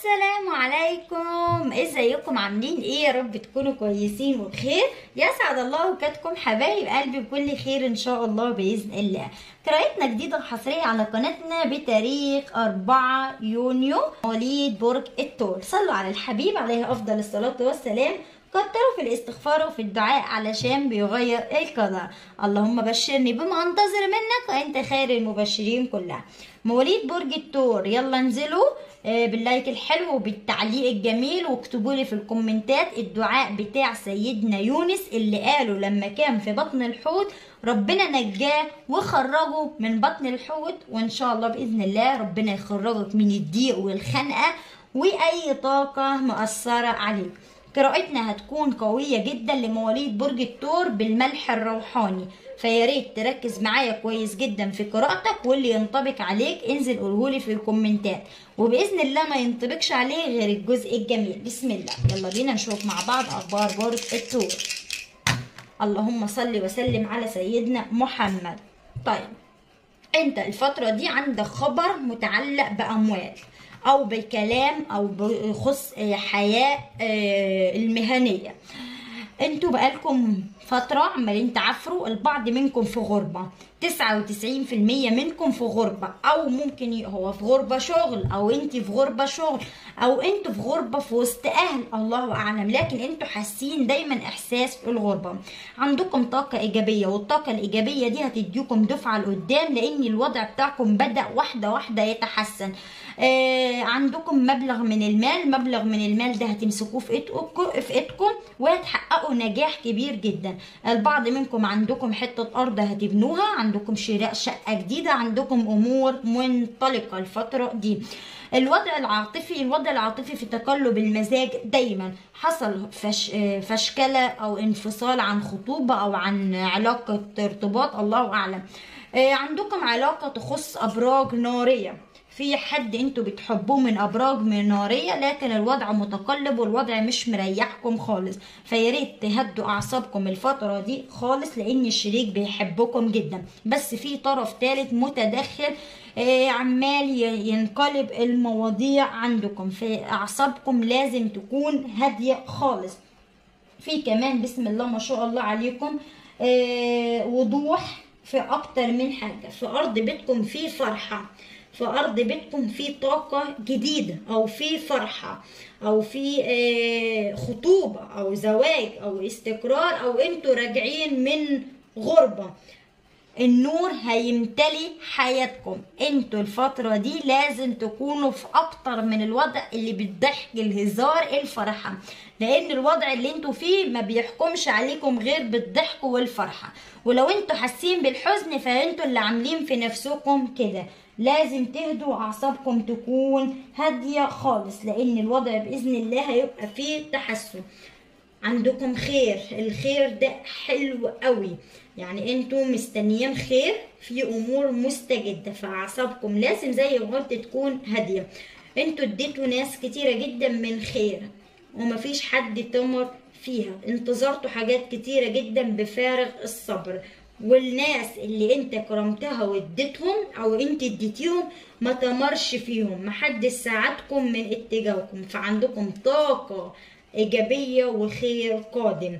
السلام عليكم ازيكم عاملين ايه يا رب تكونوا كويسين وبخير يسعد الله اوقاتكم حبايب قلبي بكل خير ان شاء الله باذن الله قراءتنا جديده وحصريه على قناتنا بتاريخ 4 يونيو مواليد برج الثور صلوا على الحبيب عليه افضل الصلاه والسلام كتروا في الاستغفار وفي الدعاء علشان بيغير القدر اللهم بشرني بما انتظر منك وانت خير المبشرين كلها مواليد برج الثور يلا انزلوا آه، باللايك الحلو وبالتعليق الجميل واكتبوا لي في الكومنتات الدعاء بتاع سيدنا يونس اللي قاله لما كان في بطن الحوت ربنا نجاه وخرجه من بطن الحوت وان شاء الله باذن الله ربنا يخرجك من الضيق والخنقه واي طاقه مأثره عليك قراءتنا هتكون قوية جدا لمواليد برج الثور بالملح الروحاني فيا ريت تركز معايا كويس جدا في قراءتك واللي ينطبق عليك انزل قولهولي في الكومنتات وباذن الله ما ينطبقش عليه غير الجزء الجميل بسم الله يلا بينا نشوف مع بعض اخبار برج الثور اللهم صل وسلم على سيدنا محمد طيب انت الفترة دي عندك خبر متعلق بأموال أو بكلام أو بخص حياة آه، المهنية انتوا بقالكم فترة عمالين تعافروا البعض منكم في غربة 99% منكم في غربة او ممكن ي- هو في غربة شغل او انت في غربة شغل او انتوا في غربة في وسط اهل الله اعلم لكن انتوا حاسين دايما احساس الغربة عندكم طاقة ايجابية والطاقة الايجابية دي هتديكم دفعة لقدام لان الوضع بتاعكم بدأ واحدة واحدة يتحسن آه عندكم مبلغ من المال مبلغ من المال ده هتمسكوه في ايدكم في ايدكم وهتحققوا نجاح كبير جدا البعض منكم عندكم حتة ارض هتبنوها عندكم شراء شقة جديدة عندكم امور منطلقة الفترة دي الوضع العاطفي الوضع العاطفي في تقلب المزاج دايما حصل فش آه، فشكلة او انفصال عن خطوبة او عن علاقة ارتباط الله اعلم آه، عندكم علاقة تخص ابراج نارية في حد انتوا بتحبوه من ابراج من ناريه لكن الوضع متقلب والوضع مش مريحكم خالص فيا ريت تهدوا اعصابكم الفتره دي خالص لان الشريك بيحبكم جدا بس في طرف ثالث متدخل آه، عمال ي- ينقلب المواضيع عندكم في اعصابكم لازم تكون هاديه خالص في كمان بسم الله ما شاء الله عليكم آه وضوح في اكتر من حاجه في ارض بيتكم في فرحه في ارض بيتكم في طاقه جديده او في فرحه او في آه خطوبه او زواج او استقرار او انتوا راجعين من غربه النور هيمتلي حياتكم انتوا الفترة دي لازم تكونوا في اكتر من الوضع اللي بالضحك الهزار الفرحة لان الوضع اللي انتوا فيه ما بيحكمش عليكم غير بالضحك والفرحة ولو انتوا حاسين بالحزن فانتوا اللي عاملين في نفسكم كده لازم تهدوا اعصابكم تكون هادية خالص لان الوضع باذن الله هيبقى فيه تحسن عندكم خير الخير ده حلو قوي يعني انتوا مستنيين خير في امور مستجده فاعصابكم لازم زي ما قلت تكون هاديه انتوا اديتوا ناس كتيره جدا من خير ومفيش حد تمر فيها انتظرتوا حاجات كتيره جدا بفارغ الصبر والناس اللي انت كرمتها واديتهم او انت اديتيهم ما تمرش فيهم محدش ساعدكم من اتجاهكم فعندكم طاقه ايجابيه وخير قادم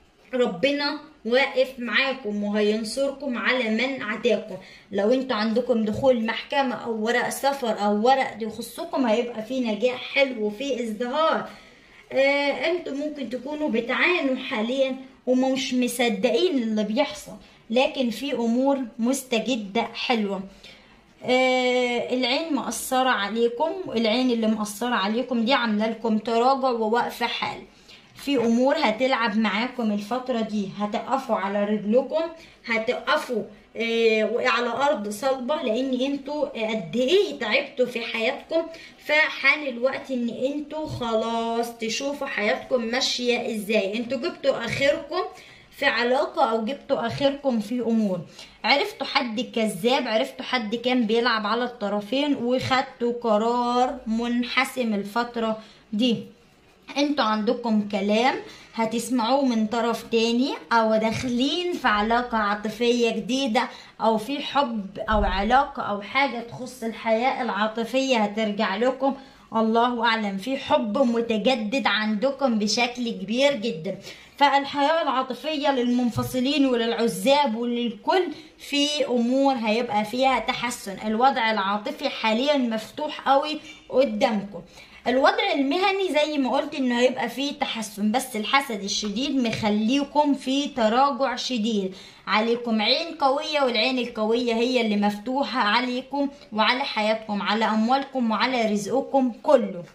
ربنا واقف معاكم وهينصركم على من عداكم لو انتوا عندكم دخول محكمة او ورق سفر او ورق يخصكم هيبقى في نجاح حلو وفي ازدهار آه انتوا ممكن تكونوا بتعانوا حاليا ومش مصدقين اللي بيحصل لكن في امور مستجدة حلوة آه العين مأثرة عليكم العين اللي مأثرة عليكم دي عاملة لكم تراجع ووقف حال في امور هتلعب معاكم الفترة دي هتقفوا على رجلكم هتقفوا آه على ارض صلبة لان انتوا قد ايه تعبتوا في حياتكم فحان الوقت ان انتوا خلاص تشوفوا حياتكم ماشية ازاي انتوا جبتوا اخركم في علاقة او جبتوا اخركم في امور عرفتوا حد كذاب عرفتوا حد كان بيلعب على الطرفين وخدتوا قرار منحسم الفترة دي انتوا عندكم كلام هتسمعوه من طرف تاني او داخلين في علاقة عاطفية جديدة او في حب او علاقة او حاجة تخص الحياة العاطفية هترجع لكم الله اعلم في حب متجدد عندكم بشكل كبير جدا فالحياة العاطفية للمنفصلين وللعزاب وللكل في امور هيبقى فيها تحسن الوضع العاطفي حاليا مفتوح قوي قدامكم الوضع المهني زي ما قلت انه هيبقى فيه تحسن بس الحسد الشديد مخليكم في تراجع شديد عليكم عين قوية والعين القوية هي اللي مفتوحة عليكم وعلى حياتكم على أموالكم وعلى رزقكم كله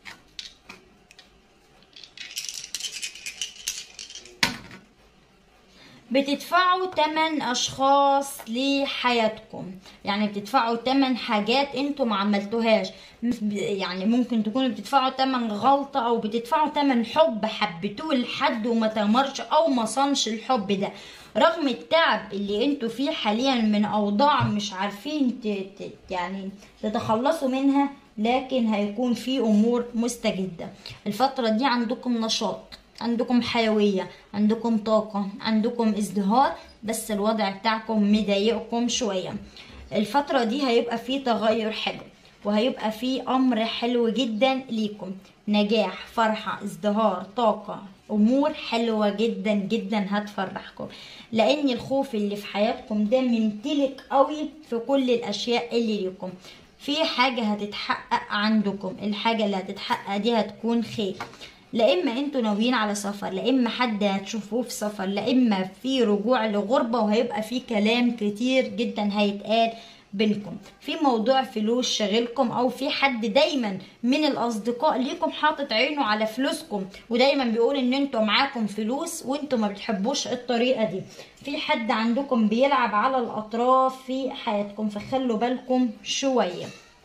بتدفعوا تمن اشخاص لحياتكم يعني بتدفعوا تمن حاجات انتوا ما عملتوهاش يعني ممكن تكونوا بتدفعوا تمن غلطة او بتدفعوا تمن حب حبيتوه لحد وما تمرش او ما صنش الحب ده رغم التعب اللي انتوا فيه حاليا من اوضاع مش عارفين ت... ت... يعني تتخلصوا منها لكن هيكون في امور مستجدة الفترة دي عندكم نشاط عندكم حيوية عندكم طاقة عندكم ازدهار بس الوضع بتاعكم مضايقكم شوية الفترة دي هيبقى فيه تغير حلو وهيبقى فيه أمر حلو جدا ليكم نجاح فرحة ازدهار طاقة أمور حلوة جدا جدا هتفرحكم لأن الخوف اللي في حياتكم ده ممتلك قوي في كل الأشياء اللي ليكم في حاجة هتتحقق عندكم الحاجة اللي هتتحقق دي هتكون خير لا اما انتوا ناويين على سفر لا اما حد هتشوفوه في سفر لا اما في رجوع لغربة وهيبقى في كلام كتير جدا هيتقال بينكم في موضوع فلوس شاغلكم او في حد دايما من الاصدقاء ليكم حاطط عينه على فلوسكم ودايما بيقول ان انتوا معاكم فلوس وانتوا ما بتحبوش الطريقه دي في حد عندكم بيلعب على الاطراف في حياتكم فخلوا بالكم شويه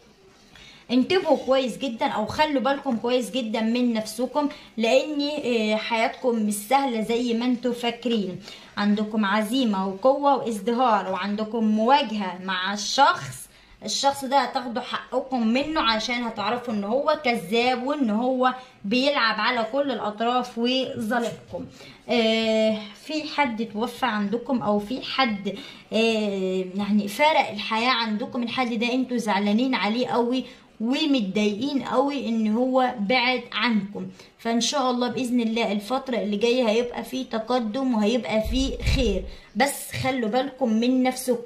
انتبهوا كويس جدا او خلوا بالكم كويس جدا من نفسكم لان حياتكم مش سهله زي ما انتوا فاكرين عندكم عزيمه وقوه وازدهار وعندكم مواجهه مع الشخص الشخص ده هتاخدوا حقكم منه عشان هتعرفوا ان هو كذاب وان هو بيلعب على كل الاطراف وظالمكم آه في حد توفى عندكم او في حد آه يعني فارق الحياه عندكم الحد ده انتوا زعلانين عليه قوي ومتضايقين قوي ان هو بعد عنكم فان شاء الله باذن الله الفتره اللي جايه هيبقى فيه تقدم وهيبقى فيه خير بس خلوا بالكم من نفسكم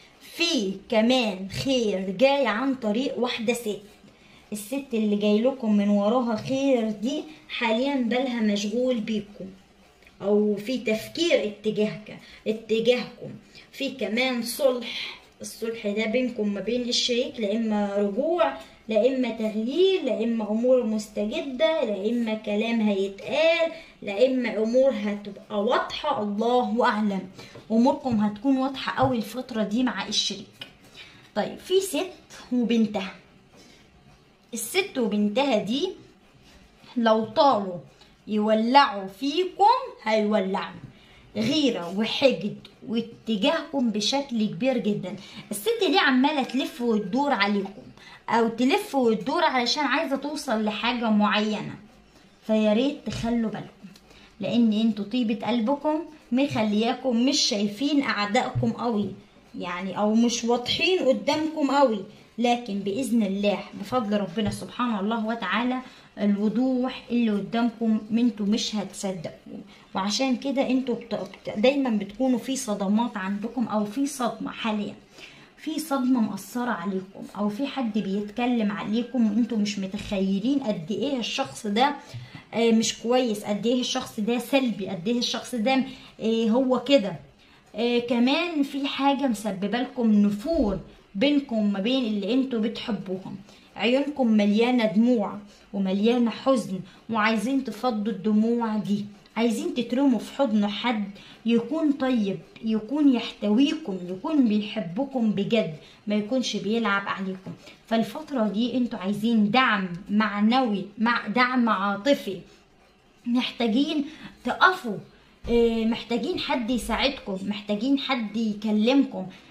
في كمان خير جاي عن طريق واحده ست الست اللي جاي لكم من وراها خير دي حاليا بالها مشغول بيكم او في تفكير اتجاهك اتجاهكم في كمان صلح الصلح ده بينكم ما بين الشريك لا اما رجوع لا اما تغيير لا اما امور مستجده لا اما كلام هيتقال لا اما امور هتبقى واضحه الله اعلم اموركم هتكون واضحه قوي الفتره دي مع الشريك طيب في ست وبنتها الست وبنتها دي لو طالوا يولعوا فيكم هيولعوا غيرة وحقد واتجاهكم بشكل كبير جدا الست دي عمالة تلف وتدور عليكم او تلف وتدور علشان عايزة توصل لحاجة معينة فيا ريت تخلوا بالكم لان انتوا طيبة قلبكم مخلياكم مش شايفين اعدائكم قوي يعني او مش واضحين قدامكم قوي لكن باذن الله بفضل ربنا سبحانه الله وتعالى الوضوح اللي قدامكم انتوا مش هتصدقوا وعشان كده انتوا دايما بتكونوا في صدمات عندكم او في صدمه حاليا في صدمة مأثرة عليكم أو في حد بيتكلم عليكم وانتوا مش متخيلين قد ايه الشخص ده مش كويس قد ايه الشخص ده سلبي قد ايه الشخص ده هو كده كمان في حاجة مسببة لكم نفور بينكم ما بين اللي انتوا بتحبوهم عيونكم مليانة دموع ومليانة حزن وعايزين تفضوا الدموع دي عايزين تترموا في حضن حد يكون طيب يكون يحتويكم يكون بيحبكم بجد ما يكونش بيلعب عليكم فالفترة دي انتوا عايزين دعم معنوي مع دعم عاطفي محتاجين تقفوا محتاجين حد يساعدكم محتاجين حد يكلمكم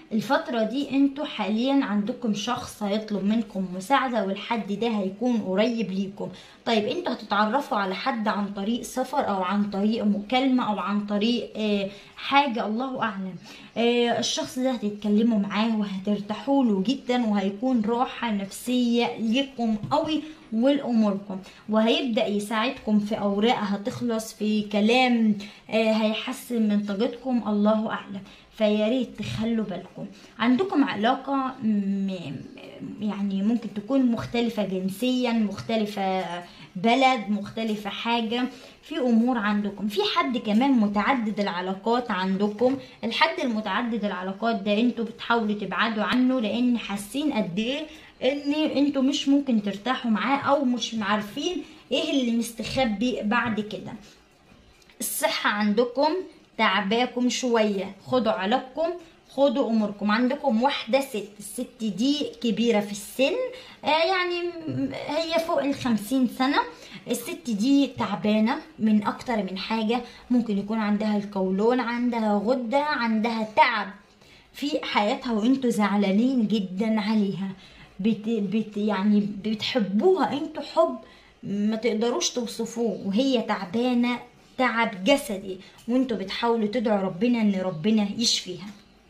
الفترة دي انتوا حاليا عندكم شخص هيطلب منكم مساعدة والحد ده هيكون قريب ليكم طيب انتوا هتتعرفوا على حد عن طريق سفر او عن طريق مكالمة او عن طريق آه حاجة الله اعلم آه الشخص ده هتتكلموا معاه وهترتاحوا له جدا وهيكون راحة نفسية ليكم قوي ولاموركم وهيبدا يساعدكم في اوراق هتخلص في كلام آه هيحسن من طاقتكم الله اعلم فيا ريت تخلوا بالكم عندكم علاقة يعني ممكن تكون مختلفة جنسيا مختلفة بلد مختلفة حاجة في أمور عندكم في حد كمان متعدد العلاقات عندكم الحد المتعدد العلاقات ده انتوا بتحاولوا تبعدوا عنه لأن حاسين قد ايه ان انتوا مش ممكن ترتاحوا معاه او مش عارفين ايه اللي مستخبي بعد كده الصحة عندكم تعباكم شوية خدوا علاجكم خدوا اموركم عندكم واحدة ست الست دي كبيرة في السن آه يعني هي فوق الخمسين سنة الست دي تعبانة من اكتر من حاجة ممكن يكون عندها القولون عندها غدة عندها تعب في حياتها وانتوا زعلانين جدا عليها بت بت يعني بتحبوها انتوا حب ما تقدروش توصفوه وهي تعبانة تعب جسدي وانتوا بتحاولوا تدعوا ربنا ان ربنا يشفيها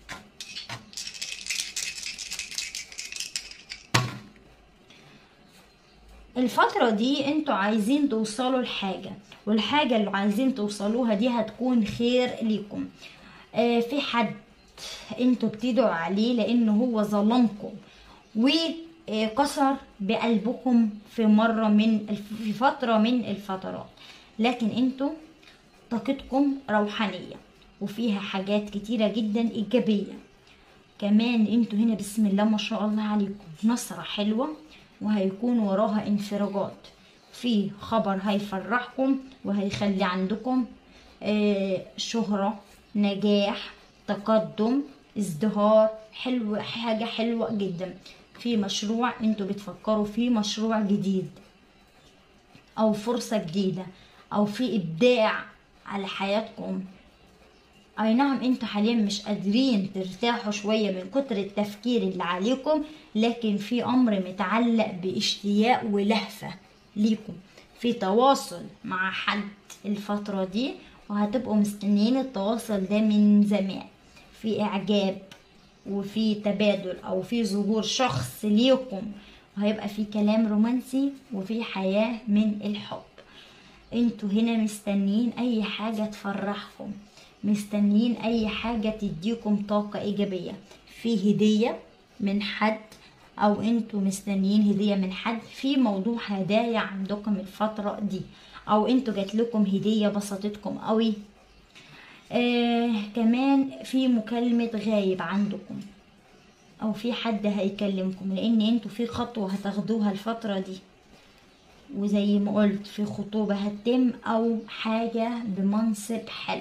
الفترة دي انتوا عايزين توصلوا لحاجة والحاجة اللي عايزين توصلوها دي هتكون خير ليكم آه في حد انتوا بتدعوا عليه لانه هو ظلمكم وكسر بقلبكم في مرة من في فترة من الفترات لكن انتوا طاقتكم روحانية وفيها حاجات كتيرة جدا إيجابية كمان انتوا هنا بسم الله ما شاء الله عليكم نصرة حلوة وهيكون وراها انفراجات في خبر هيفرحكم وهيخلي عندكم آه شهرة نجاح تقدم ازدهار حلو حاجة حلوة جدا في مشروع انتوا بتفكروا فيه مشروع جديد او فرصة جديدة او في ابداع على حياتكم اي نعم انتوا حاليا مش قادرين ترتاحوا شوية من كتر التفكير اللي عليكم لكن في امر متعلق باشتياق ولهفة ليكم في تواصل مع حد الفترة دي وهتبقوا مستنيين التواصل ده من زمان في اعجاب وفي تبادل او في ظهور شخص ليكم وهيبقى في كلام رومانسي وفي حياة من الحب انتوا هنا مستنيين اي حاجة تفرحكم مستنيين اي حاجة تديكم طاقة ايجابية في هدية من حد او انتوا مستنيين هدية من حد في موضوع هدايا عندكم الفترة دي او انتوا جات لكم هدية بسطتكم قوي آه كمان في مكالمة غايب عندكم او في حد هيكلمكم لان انتوا في خطوة هتاخدوها الفترة دي وزي ما قلت في خطوبة هتتم او حاجة بمنصب حلو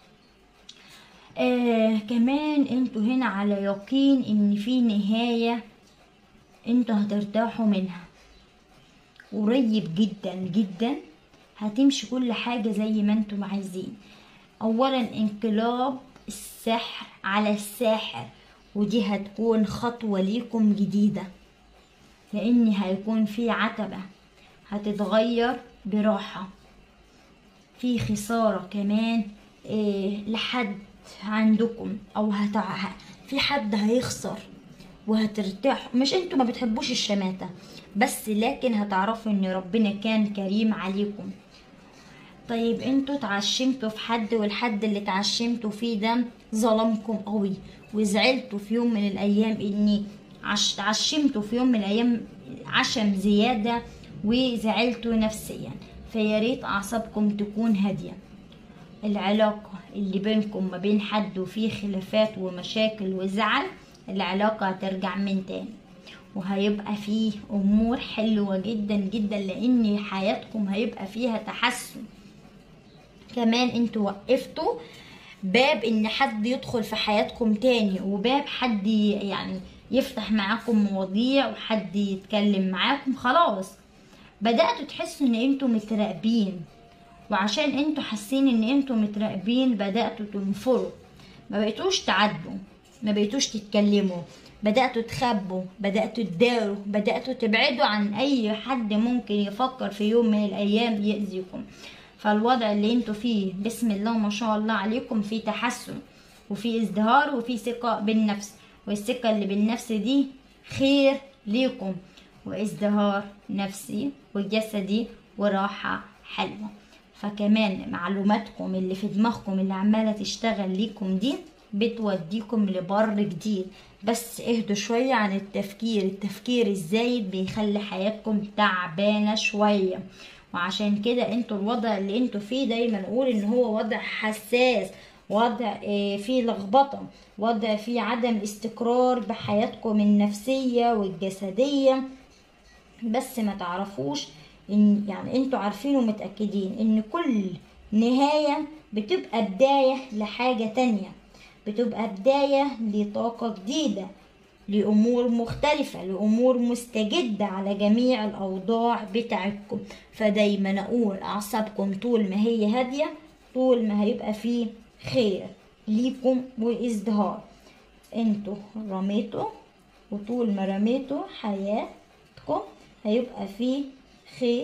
آه كمان انتوا هنا على يقين ان في نهاية انتوا هترتاحوا منها قريب جدا جدا هتمشي كل حاجة زي ما انتم عايزين اولا انقلاب السحر على الساحر ودي هتكون خطوة ليكم جديدة لان هيكون في عتبة هتتغير براحة في خسارة كمان إيه لحد عندكم او هتع... في حد هيخسر وهترتاح مش انتوا ما بتحبوش الشماتة بس لكن هتعرفوا ان ربنا كان كريم عليكم طيب انتوا اتعشمتوا في حد والحد اللي اتعشمتوا فيه ده ظلمكم قوي وزعلتوا في يوم من الايام اني عش... عشمتوا في يوم من الايام عشم زيادة وزعلتوا نفسيا فيا ريت اعصابكم تكون هاديه العلاقة اللي بينكم ما بين حد وفيه خلافات ومشاكل وزعل العلاقة هترجع من تاني وهيبقى فيه أمور حلوة جدا جدا لأن حياتكم هيبقى فيها تحسن كمان انتوا وقفتوا باب ان حد يدخل في حياتكم تاني وباب حد يعني يفتح معاكم مواضيع وحد يتكلم معاكم خلاص بدأتوا تحسوا ان انتوا متراقبين وعشان انتوا حاسين ان انتوا متراقبين بدأتوا تنفروا ما بقيتوش تعدوا ما بقيتوش تتكلموا بدأتوا تخبوا بدأتوا تداروا بدأتوا تبعدوا عن أي حد ممكن يفكر في يوم من الأيام يأذيكم فالوضع اللي انتوا فيه بسم الله ما شاء الله عليكم في تحسن وفي ازدهار وفي ثقة بالنفس والثقة اللي بالنفس دي خير ليكم وازدهار نفسي وجسدي وراحة حلوة فكمان معلوماتكم اللي في دماغكم اللي عمالة تشتغل ليكم دي بتوديكم لبر جديد بس اهدوا شوية عن التفكير التفكير الزايد بيخلي حياتكم تعبانة شوية وعشان كده انتوا الوضع اللي انتوا فيه دايما نقول ان هو وضع حساس وضع اه فيه لخبطة وضع فيه عدم استقرار بحياتكم النفسية والجسدية بس ما تعرفوش ان يعني انتوا عارفين ومتأكدين ان كل نهاية بتبقى بداية لحاجة تانية بتبقى بداية لطاقة جديدة لأمور مختلفة لأمور مستجدة على جميع الأوضاع بتاعتكم فدايما أقول أعصابكم طول ما هي هادية طول ما هيبقى فيه خير ليكم وازدهار انتوا رميتوا وطول ما رميتوا حياتكم هيبقى فيه خير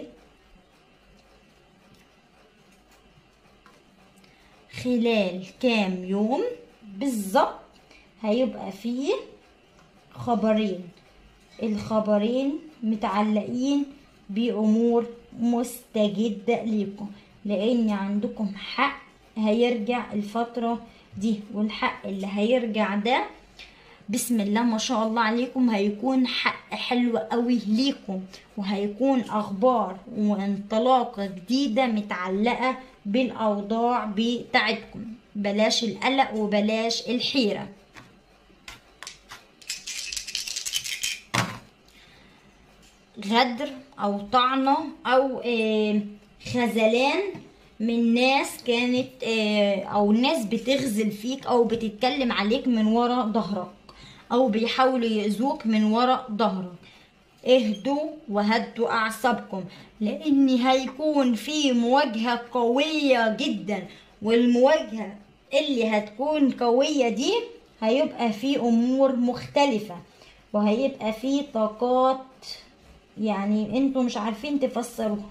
خلال كام يوم بالظبط هيبقى فيه خبرين الخبرين متعلقين بأمور مستجدة ليكم لأن عندكم حق هيرجع الفترة دي والحق اللي هيرجع ده بسم الله ما شاء الله عليكم هيكون حق حلو قوي ليكم وهيكون اخبار وانطلاقه جديده متعلقه بالاوضاع بتاعتكم بلاش القلق وبلاش الحيره غدر او طعنه او خذلان من ناس كانت او ناس بتغزل فيك او بتتكلم عليك من ورا ظهرك او بيحاولوا يأذوك من ورا ظهرك اهدوا وهدوا اعصابكم لان هيكون في مواجهة قوية جدا والمواجهة اللي هتكون قوية دي هيبقى في امور مختلفة وهيبقى في طاقات يعني انتوا مش عارفين تفسروها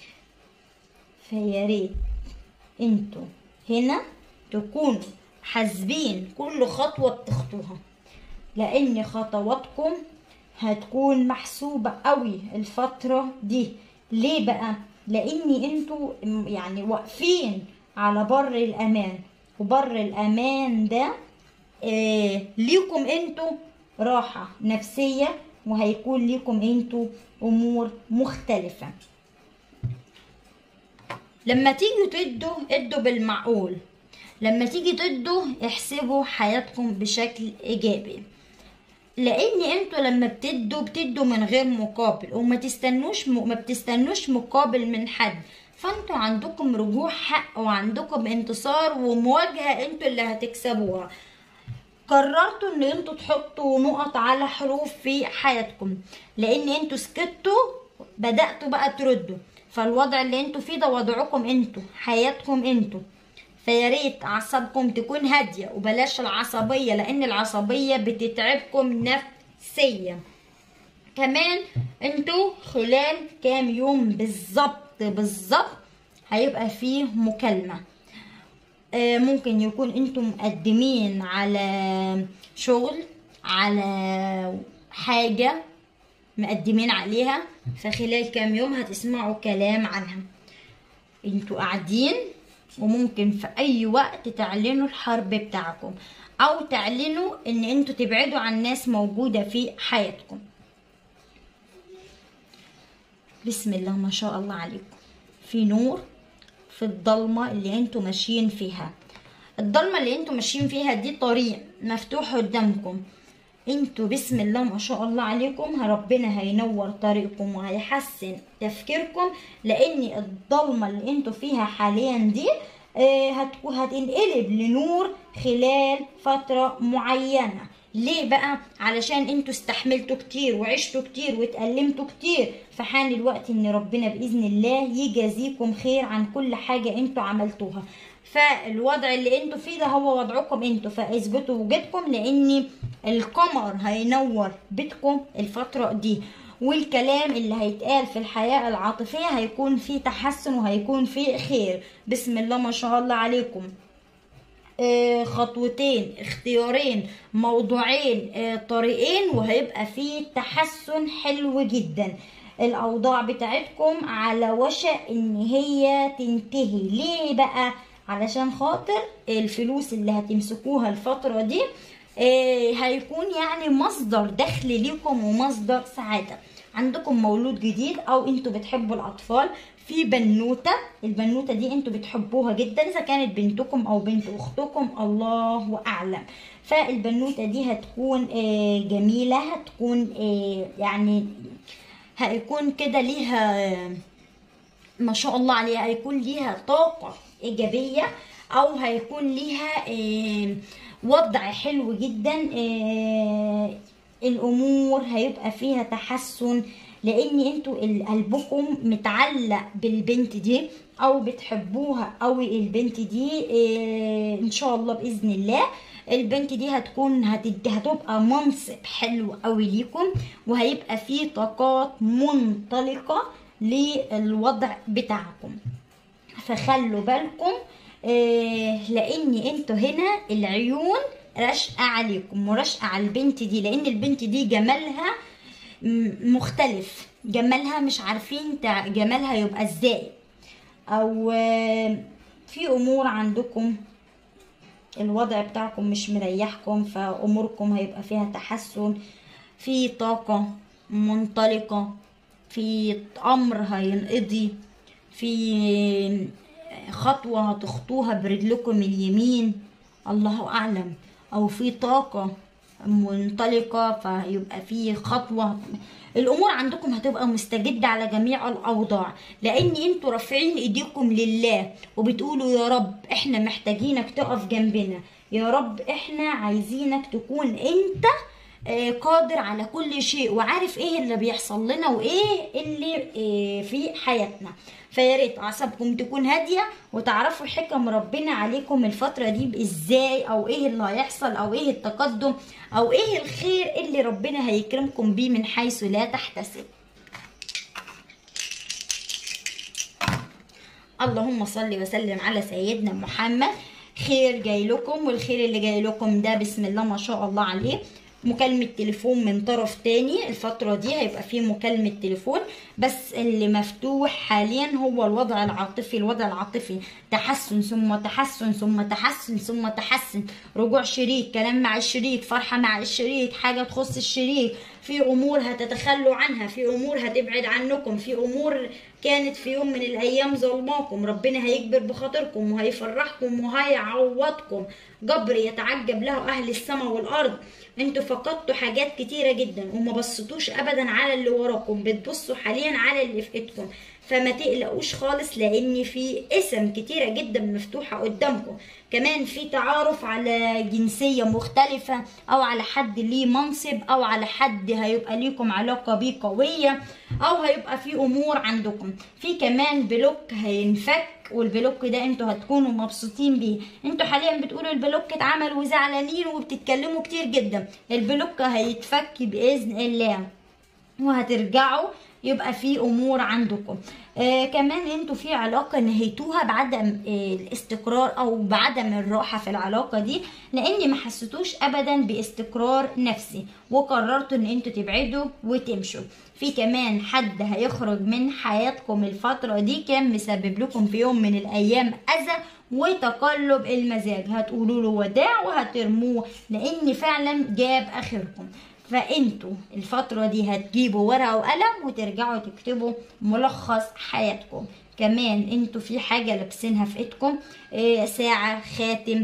فيا ريت انتوا هنا تكونوا حاسبين كل خطوة بتخطوها لان خطواتكم هتكون محسوبة قوي الفترة دي ليه بقى لان انتوا يعني واقفين على بر الامان وبر الامان ده آه ليكم انتوا راحة نفسية وهيكون ليكم انتوا امور مختلفة لما تيجوا تدوا ادوا بالمعقول لما تيجي تدوا احسبوا حياتكم بشكل ايجابي لان انتوا لما بتدوا بتدوا من غير مقابل وما تستنوش م... ما بتستنوش مقابل من حد فانتوا عندكم رجوع حق وعندكم انتصار ومواجهة انتوا اللي هتكسبوها قررتوا ان انتوا تحطوا نقط على حروف في حياتكم لان انتوا سكتوا بدأتوا بقى تردوا فالوضع اللي انتوا فيه ده وضعكم انتوا حياتكم انتوا فيا ريت اعصابكم تكون هاديه وبلاش العصبيه لان العصبيه بتتعبكم نفسيا كمان انتوا خلال كام يوم بالظبط بالظبط هيبقى فيه مكالمه آه ممكن يكون انتم مقدمين على شغل على حاجه مقدمين عليها فخلال كام يوم هتسمعوا كلام عنها انتوا قاعدين وممكن في اي وقت تعلنوا الحرب بتاعكم او تعلنوا ان انتوا تبعدوا عن ناس موجودة في حياتكم بسم الله ما شاء الله عليكم في نور في الضلمة اللي انتوا ماشيين فيها الضلمة اللي انتوا ماشيين فيها دي طريق مفتوح قدامكم انتوا بسم الله ما شاء الله عليكم ربنا هينور طريقكم وهيحسن تفكيركم لان الضلمه اللي انتوا فيها حاليا دي هتنقلب لنور خلال فتره معينه ليه بقى علشان انتوا استحملتوا كتير وعشتوا كتير واتألمتوا كتير فحان الوقت ان ربنا باذن الله يجازيكم خير عن كل حاجه انتوا عملتوها فالوضع اللي انتوا فيه ده هو وضعكم انتوا فاثبتوا وجودكم لان القمر هينور بيتكم الفترة دي والكلام اللي هيتقال في الحياة العاطفية هيكون فيه تحسن وهيكون فيه خير بسم الله ما شاء الله عليكم آه، خطوتين اختيارين موضوعين آه، طريقين وهيبقى فيه تحسن حلو جدا الاوضاع بتاعتكم على وشك ان هي تنتهي ليه بقى علشان خاطر الفلوس اللي هتمسكوها الفترة دي آه، هيكون يعني مصدر دخل ليكم ومصدر سعادة عندكم مولود جديد او انتوا بتحبوا الاطفال في بنوتة البنوتة دي انتوا بتحبوها جدا اذا كانت بنتكم او بنت اختكم الله اعلم فالبنوتة دي هتكون آه، جميلة هتكون آه، يعني هيكون كده ليها آه، ما شاء الله عليها هيكون ليها طاقة إيجابية أو هيكون ليها آه، وضع حلو جدا آه، الأمور هيبقى فيها تحسن لأن انتوا ال- قلبكم متعلق بالبنت دي أو بتحبوها قوي البنت دي آه، إن شاء الله بإذن الله البنت دي هتكون هتد... هتبقى منصب حلو قوي ليكم وهيبقى فيه طاقات منطلقة للوضع بتاعكم فخلوا بالكم آه لان انتوا هنا العيون رشقة عليكم ورشقة على البنت دي لان البنت دي جمالها م- مختلف جمالها مش عارفين تع- جمالها يبقى ازاي او آه في امور عندكم الوضع بتاعكم مش مريحكم فاموركم هيبقى فيها تحسن في طاقة منطلقة في امر هينقضي في خطوة هتخطوها برجلكم اليمين الله اعلم او في طاقة منطلقة فيبقى في خطوة الامور عندكم هتبقى مستجدة على جميع الاوضاع لان انتوا رافعين ايديكم لله وبتقولوا يا رب احنا محتاجينك تقف جنبنا يا رب احنا عايزينك تكون انت آه، قادر على كل شيء وعارف ايه اللي بيحصل لنا وايه اللي آه، في حياتنا فيا ريت اعصابكم تكون هاديه وتعرفوا حكم ربنا عليكم الفتره دي ازاي او ايه اللي هيحصل او ايه التقدم او ايه الخير اللي ربنا هيكرمكم بيه من حيث لا تحتسب اللهم صل وسلم على سيدنا محمد خير جاي لكم والخير اللي جاي لكم ده بسم الله ما شاء الله عليه مكالمة تليفون من طرف تاني الفترة دي هيبقى فيه مكالمة تليفون بس اللي مفتوح حاليا هو الوضع العاطفي الوضع العاطفي تحسن ثم تحسن ثم تحسن ثم تحسن رجوع شريك كلام مع الشريك فرحة مع الشريك حاجة تخص الشريك في امور هتتخلوا عنها في امور هتبعد عنكم في امور كانت في يوم من الايام ظلماكم ربنا هيكبر بخاطركم وهيفرحكم وهيعوضكم جبر يتعجب له اهل السماء والارض انتوا فقدتوا حاجات كتيرة جدا وما بصيتوش ابدا على اللي وراكم بتبصوا حاليا على اللي في ايدكم فما تقلقوش خالص لان في اسم كتيرة جدا مفتوحة قدامكم كمان في تعارف على جنسية مختلفة او على حد ليه منصب او على حد هيبقى ليكم علاقة بيه قوية او هيبقى في امور عندكم في كمان بلوك هينفك والبلوك ده انتوا هتكونوا مبسوطين بيه انتوا حاليا بتقولوا البلوك اتعمل وزعلانين وبتتكلموا كتير جدا البلوك هيتفك باذن الله وهترجعوا يبقى في امور عندكم آه كمان انتوا في علاقه نهيتوها بعدم آه الاستقرار او بعدم الراحه في العلاقه دي لان ما حسيتوش ابدا باستقرار نفسي وقررتوا ان انتوا تبعدوا وتمشوا في كمان حد هيخرج من حياتكم الفتره دي كان مسبب لكم في يوم من الايام اذى وتقلب المزاج هتقولوا له وداع وهترموه لان فعلا جاب اخركم فانتوا الفترة دي هتجيبوا ورقة وقلم وترجعوا تكتبوا ملخص حياتكم كمان انتوا في حاجة لابسينها في ايدكم اه ساعة خاتم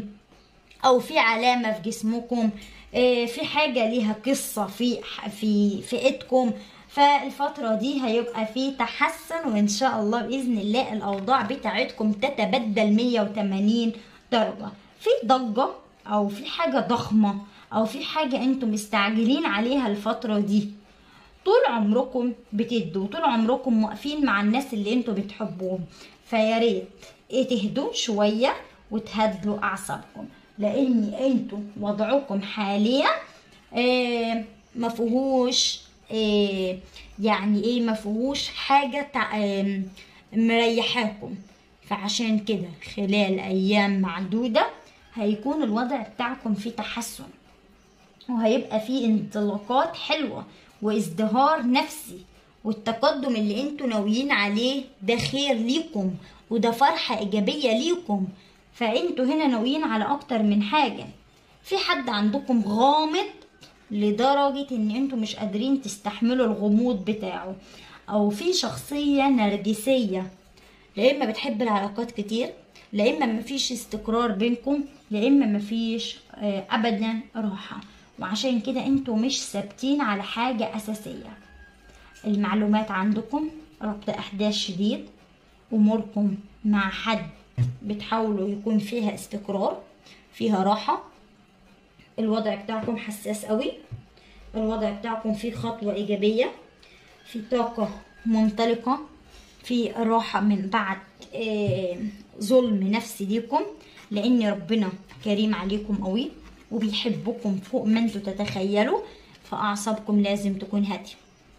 او في علامة في جسمكم اه في حاجة ليها قصة في في في ايدكم فالفترة دي هيبقى في تحسن وان شاء الله باذن الله الاوضاع بتاعتكم تتبدل 180 درجة في ضجة او في حاجة ضخمة او في حاجة انتم مستعجلين عليها الفترة دي طول عمركم بتدوا طول عمركم واقفين مع الناس اللي انتوا بتحبوهم فيا ريت ايه تهدوا شوية وتهدوا اعصابكم لان انتوا وضعكم حاليا آه ما فيهوش آه يعني ايه ما فيهوش حاجه تع... آه مريحاكم فعشان كده خلال ايام معدوده هيكون الوضع بتاعكم فيه تحسن وهيبقى فيه انطلاقات حلوه وازدهار نفسي والتقدم اللي انتوا ناويين عليه ده خير ليكم وده فرحه ايجابيه ليكم فانتوا هنا ناويين على اكتر من حاجه في حد عندكم غامض لدرجة ان انتوا مش قادرين تستحملوا الغموض بتاعه او في شخصية نرجسية لا اما بتحب العلاقات كتير لا اما مفيش استقرار بينكم لا اما مفيش آه، ابدا راحة وعشان كده انتوا مش ثابتين على حاجة اساسية المعلومات عندكم ربط احداث شديد اموركم مع حد بتحاولوا يكون فيها استقرار فيها راحة الوضع بتاعكم حساس قوي الوضع بتاعكم فيه خطوة إيجابية في طاقة منطلقة في راحة من بعد آه، ظلم نفسي ليكم لأن ربنا كريم عليكم قوي وبيحبكم فوق ما انتوا تتخيلوا فأعصابكم لازم تكون هادية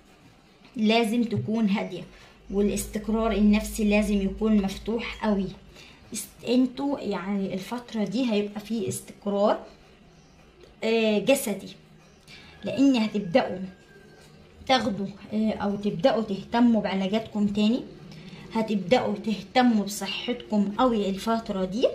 لازم تكون هادية والاستقرار النفسي لازم يكون مفتوح قوي است- انتوا يعني الفترة دي هيبقى فيه استقرار آه، جسدي لان هتبداوا تاخدوا آه، او تبداوا تهتموا بعلاجاتكم تاني هتبداوا تهتموا بصحتكم قوي الفتره دي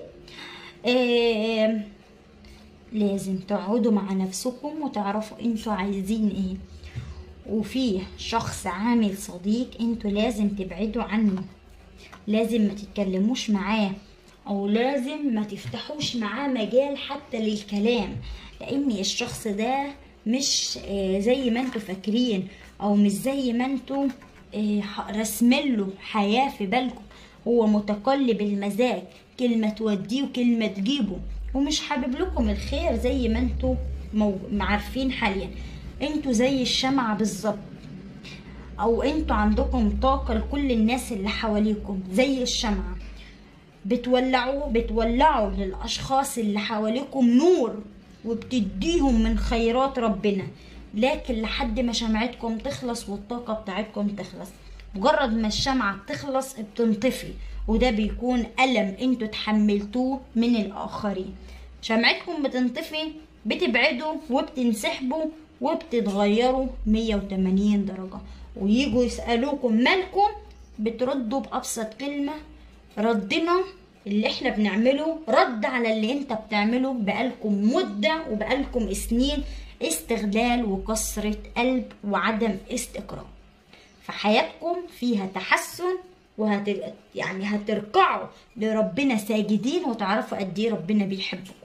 آه، لازم تقعدوا مع نفسكم وتعرفوا انتوا عايزين ايه وفي شخص عامل صديق انتوا لازم تبعدوا عنه لازم ما تتكلموش معاه او لازم ما تفتحوش معاه مجال حتى للكلام لان الشخص ده مش آه، زي ما انتوا فاكرين او مش زي ما انتوا آه، ح- راسمينله حياة في بالكم هو متقلب المزاج كلمة توديه وكلمة تجيبه ومش حابب لكم الخير زي ما انتوا مو- عارفين حاليا انتوا زي الشمعة بالظبط او انتوا عندكم طاقة لكل الناس اللي حواليكم زي الشمعة بتولعوا بتولعوا للاشخاص اللي حواليكم نور وبتديهم من خيرات ربنا لكن لحد ما شمعتكم تخلص والطاقة بتاعتكم تخلص مجرد ما الشمعة بتخلص بتنطفي وده بيكون ألم انتوا تحملتوه من الآخرين شمعتكم بتنطفي بتبعدوا وبتنسحبوا وبتتغيروا 180 درجة ويجوا يسألوكم مالكم بتردوا بأبسط كلمة ردنا اللي احنا بنعمله رد على اللي انت بتعمله بقالكم مدة وبقالكم سنين استغلال وكسرة قلب وعدم استقرار فحياتكم فيها تحسن وهت يعني هتركعوا لربنا ساجدين وتعرفوا قد ايه ربنا بيحبكم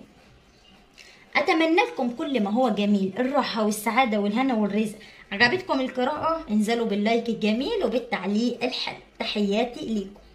اتمنى لكم كل ما هو جميل الراحه والسعاده والهنا والرزق عجبتكم القراءه انزلوا باللايك الجميل وبالتعليق الحلو تحياتي ليكم